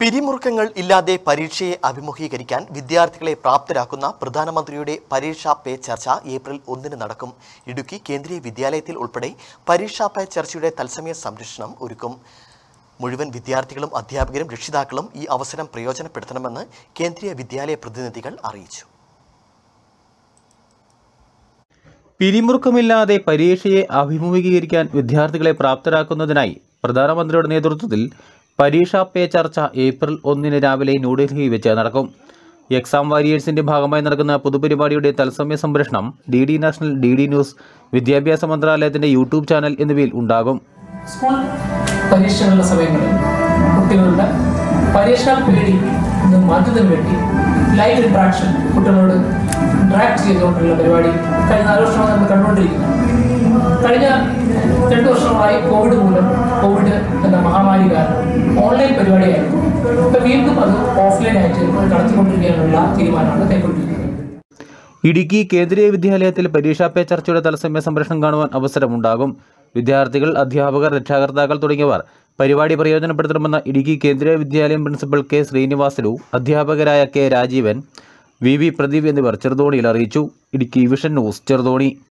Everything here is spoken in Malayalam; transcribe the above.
പിരിമുറുക്കങ്ങൾ ഇല്ലാതെ പരീക്ഷയെ അഭിമുഖീകരിക്കാൻ വിദ്യാർത്ഥികളെ പ്രാപ്തരാക്കുന്ന പ്രധാനമന്ത്രിയുടെ പരീക്ഷാ പേ ചർച്ച ഏപ്രിൽ ഒന്നിന് നടക്കും ഇടുക്കി കേന്ദ്രീയ വിദ്യാലയത്തിൽ ഉൾപ്പെടെ പരീക്ഷാ പേ ചർച്ചയുടെ തത്സമയ സംരക്ഷണം ഒരുക്കും മുഴുവൻ വിദ്യാർത്ഥികളും അധ്യാപകരും രക്ഷിതാക്കളും ഈ അവസരം പ്രയോജനപ്പെടുത്തണമെന്ന് കേന്ദ്രീയ വിദ്യാലയ പ്രതിനിധികൾ അറിയിച്ചു പിരിമുറുക്കമില്ലാതെ പരീക്ഷയെ അഭിമുഖീകരിക്കാൻ വിദ്യാർത്ഥികളെ പ്രാപ്തരാക്കുന്നതിനായി പ്രധാനമന്ത്രിയുടെ നേതൃത്വത്തിൽ പരീക്ഷാ പേ ചർച്ച ഏപ്രിൽ ഒന്നിന് രാവിലെ ന്യൂഡൽഹിയിൽ വെച്ച് നടക്കും എക്സാം വാരിയേഴ്സിന്റെ ഭാഗമായി നടക്കുന്ന പൊതുപരിപാടിയുടെ തത്സമയ സംപ്രേഷണം D D national D D news വിദ്യാഭ്യാസ മന്ത്രാലയത്തിന്റെ യൂട്യൂബ് ചാനൽ എന്നിവയിൽ ഉണ്ടാകും സ്കൂൾ പരീക്ഷകളുടെ സമയങ്ങളിൽ കുട്ടികളുടെ പരീക്ഷാ പേടി നിന്ന് മാറ്റുന്നതിന് വേണ്ടി ലൈവ് ഇൻട്രാക്ഷൻ കുട്ടികളോട് ഇൻട്രാക്ട് ചെയ്തുകൊണ്ടുള്ള പരിപാടി കഴിഞ്ഞ നാല് വർഷമായി നമ്മൾ കണ്ടുകൊണ്ടിരിക്കുന്നു കഴിഞ്ഞ രണ്ട് വർഷമായി കോവിഡ് മൂലം കോവിഡ് എന്ന മഹാമാരി കാരണം ഓൺലൈൻ പരിപാടിയായിരുന്നു ഇപ്പം വീണ്ടും അത് ഓഫ്ലൈനായിട്ട് നടത്തിക്കൊണ്ടിരിക്കാനുള്ള തീരുമാനമാണ് കൈക്കൊണ്ടിരിക്കുന്നത് ഇടുക്കി കേന്ദ്രീയ വിദ്യാലയത്തിൽ പരീക്ഷാ പേ ചർച്ചയുടെ തത്സമയ സംപ്രേഷണം കാണുവാൻ അവസരമുണ്ടാകും വിദ്യാർത്ഥികൾ അധ്യാപകർ രക്ഷാകർത്താക്കൾ തുടങ്ങിയവർ പരിപാടി പ്രയോജനപ്പെടുത്തണമെന്ന് ഇടുക്കി കേന്ദ്രീയ വിദ്യാലയം പ്രിൻസിപ്പൽ കെ ശ്രീനിവാസലു അധ്യാപകരായ K Rajeevan V V Pradeep എന്നിവർ ചെറുതോണിയിൽ അറിയിച്ചു ഇടുക്കി വിഷൻ ന്യൂസ് ചെറുതോണി